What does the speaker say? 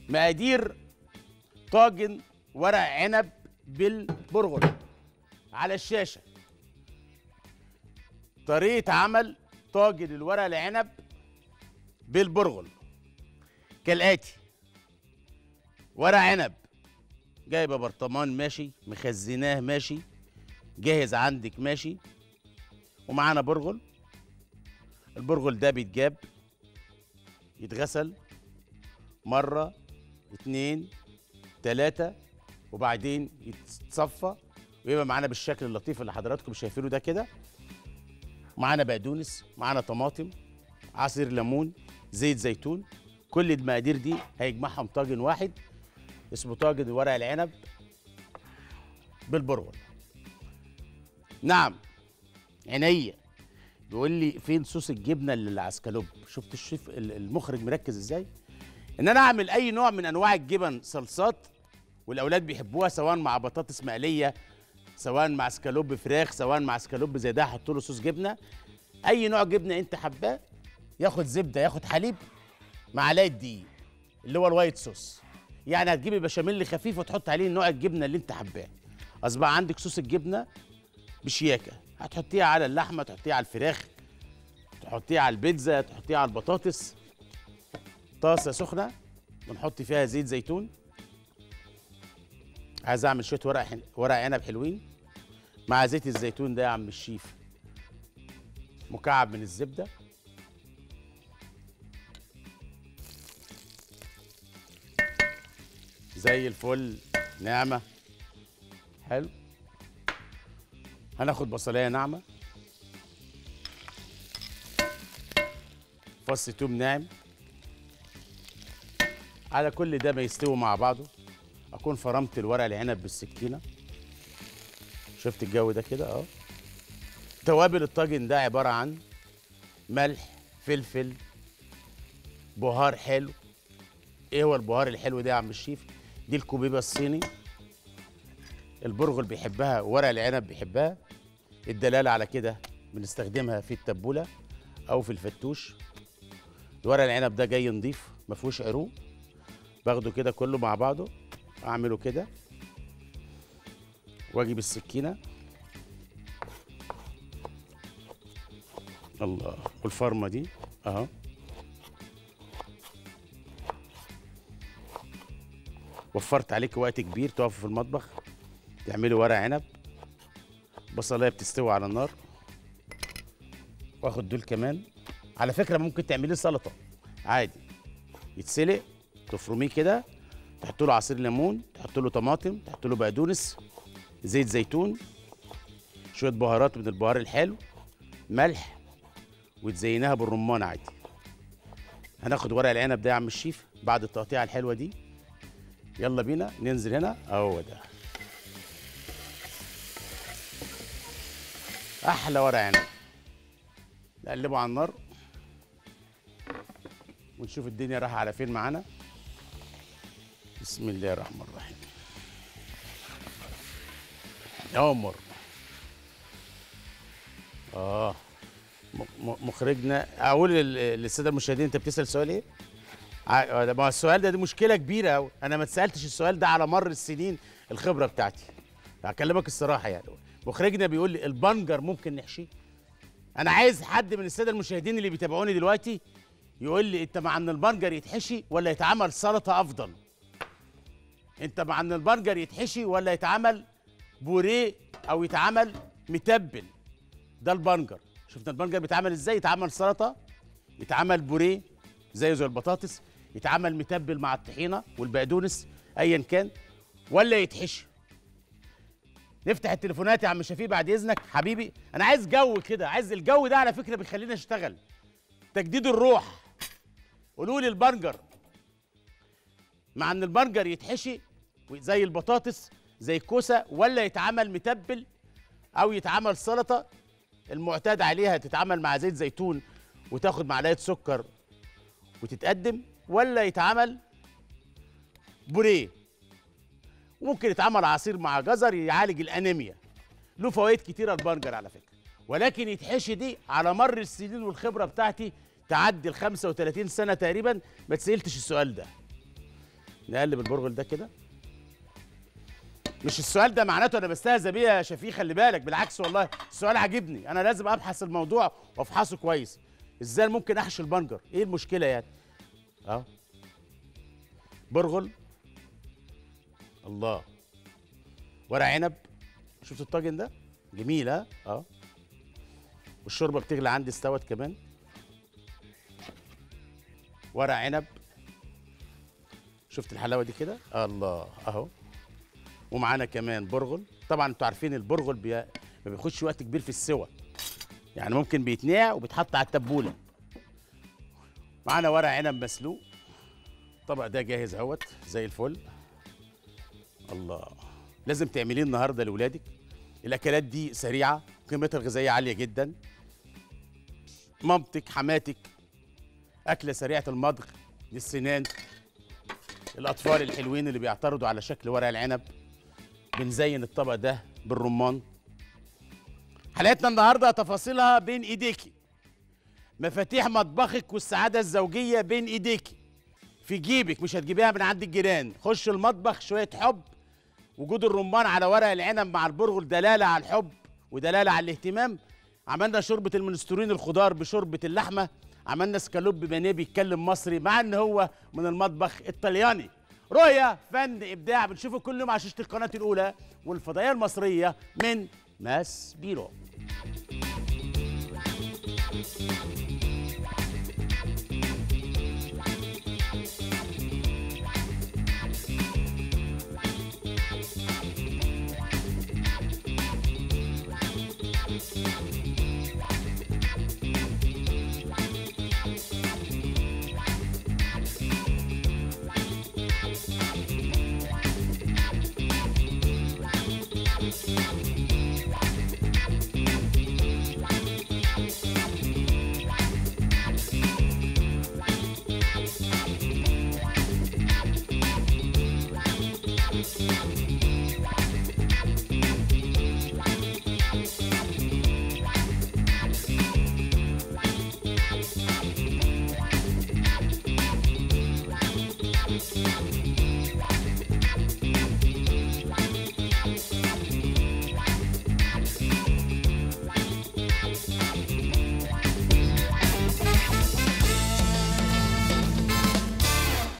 مقادير طاجن ورق عنب بالبرغل على الشاشه طريقه عمل طاجن الورق العنب بالبرغل كالاتي ورق عنب جايبه برطمان ماشي مخزناه ماشي جاهز عندك ماشي ومعانا برغل البرغل ده بيتجاب يتغسل مرة اتنين تلاتة وبعدين يتصفى ويبقى معانا بالشكل اللطيف اللي حضراتكم شايفينه ده كده معانا بقدونس معانا طماطم عصير ليمون زيت زيتون كل المقادير دي هيجمعهم طاجن واحد اسمه طاجن ورق العنب بالبرغل نعم عينيا بيقول لي فين صوص الجبنه اللي العسكلوب شفت الشيف ال- المخرج مركز ازاي ان انا اعمل اي نوع من انواع الجبن صلصات والاولاد بيحبوها سواء مع بطاطس مقليه سواء مع اسكالوب فراخ سواء مع اسكالوب زي ده احط له صوص جبنه اي نوع جبنه انت حباه ياخد زبده ياخد حليب معلقه دقيق اللي هو الوايت صوص يعني هتجيبي بشاميل خفيف وتحط عليه نوع الجبنه اللي انت حباه اصبح عندك صوص الجبنه بشياكه هتحطيها على اللحمه تحطيها على الفراخ تحطيها على البيتزا تحطيها على البطاطس طاسه سخنه بنحط فيها زيت زيتون عايز اعمل شويه ورق حن... ورق عنب حلوين مع زيت الزيتون ده يا عم الشيف مكعب من الزبده زي الفل ناعمه حلو هناخد بصلايه ناعمه فص توم ناعم على كل ده ما يستوي مع بعضه اكون فرمت الورق العنب بالسكينه شفت الجو ده كده اه توابل الطاجن ده عباره عن ملح فلفل بهار حلو ايه هو البهار الحلو ده يا عم الشيف دي الكوبيبه الصيني البرغل بيحبها ورق العنب بيحبها الدلاله على كده بنستخدمها في التبوله او في الفتوش ورق العنب ده جاي نضيف ما فيهوش عروق باخده كده كله مع بعضه اعمله كده واجي بالسكينه الله والفرمه دي اهو وفرت عليك وقت كبير تقف في المطبخ تعملي ورق عنب بصلايه بتستوي على النار واخد دول كمان على فكره ممكن تعمليه سلطه عادي يتسلق تفرميه كده تحط له عصير ليمون تحط له طماطم تحط له بقدونس زيت زيتون شويه بهارات من البهار الحلو ملح وتزينها بالرمان عادي هناخد ورق العنب ده يا عم الشيف بعد التقطيعه الحلوه دي يلا بينا ننزل هنا اهو ده احلى ورق عنب نقلبه على النار ونشوف الدنيا رايحه على فين معانا بسم الله الرحمن الرحيم يا عمر اه م- م- مخرجنا اقول لل- للساده المشاهدين انت بتسال سؤال ايه؟ ع- ده- ما هو السؤال ده دي مشكله كبيره قوي انا ما اتسالتش السؤال ده على مر السنين الخبره بتاعتي هكلمك الصراحه يعني مخرجنا بيقول لي البنجر ممكن نحشيه انا عايز حد من الساده المشاهدين اللي بيتابعوني دلوقتي يقول لي انت مع ان البنجر يتحشي ولا يتعمل سلطه افضل انت مع ان البنجر يتحشي ولا يتعمل بوريه او يتعمل متبل ده البنجر شفنا البنجر بيتعمل ازاي يتعمل سلطه يتعمل بوريه زيه زي البطاطس يتعمل متبل مع الطحينه والبقدونس ايا كان ولا يتحشي نفتح التليفونات يا عم شفيق بعد اذنك حبيبي انا عايز جو كده عايز الجو ده على فكره بيخليني اشتغل تجديد الروح قولوا لي البرجر مع ان البرجر يتحشي زي البطاطس زي الكوسه ولا يتعمل متبل او يتعمل سلطه المعتاد عليها تتعمل مع زيت زيتون وتاخد معلقه سكر وتتقدم ولا يتعمل بوريه ممكن يتعمل عصير مع جزر يعالج الانيميا له فوائد كتيره البرجر على فكره ولكن يتحشي دي على مر السنين والخبره بتاعتي تعدي ال 35 سنه تقريبا ما تسالتش السؤال ده نقلب البرغل ده كده مش السؤال ده معناته انا بستهزأ بيه يا شفيق خلي بالك بالعكس والله السؤال عاجبني انا لازم ابحث الموضوع وافحصه كويس ازاي ممكن احشي البنجر ايه المشكله يعني اه برغل الله ورق عنب شفت الطاجن ده جميل ها اه والشوربه بتغلي عندي استوت كمان ورق عنب شفت الحلاوه دي كده الله اهو ومعانا كمان برغل طبعا انتوا عارفين البرغل بي... ما بياخدش وقت كبير في السوى يعني ممكن بيتنقع وبيتحط على التبوله معانا ورق عنب مسلوق الطبق ده جاهز اهوت زي الفل الله لازم تعمليه النهارده لاولادك الاكلات دي سريعه قيمتها الغذائيه عاليه جدا مامتك حماتك اكله سريعه المضغ للسنان الاطفال الحلوين اللي بيعترضوا على شكل ورق العنب بنزين الطبق ده بالرمان حلقتنا النهارده تفاصيلها بين ايديكي مفاتيح مطبخك والسعاده الزوجيه بين ايديكي في جيبك مش هتجيبيها من عند الجيران خش المطبخ شويه حب وجود الرمان على ورق العنب مع البرغل دلاله على الحب ودلاله على الاهتمام عملنا شوربه المنستورين الخضار بشوربه اللحمه عملنا سكالوب بانيه بيتكلم مصري مع ان هو من المطبخ الطلياني رؤيا فن ابداع بنشوفه كل يوم على شاشه القناه الاولى والفضائيه المصريه من ماس بيرو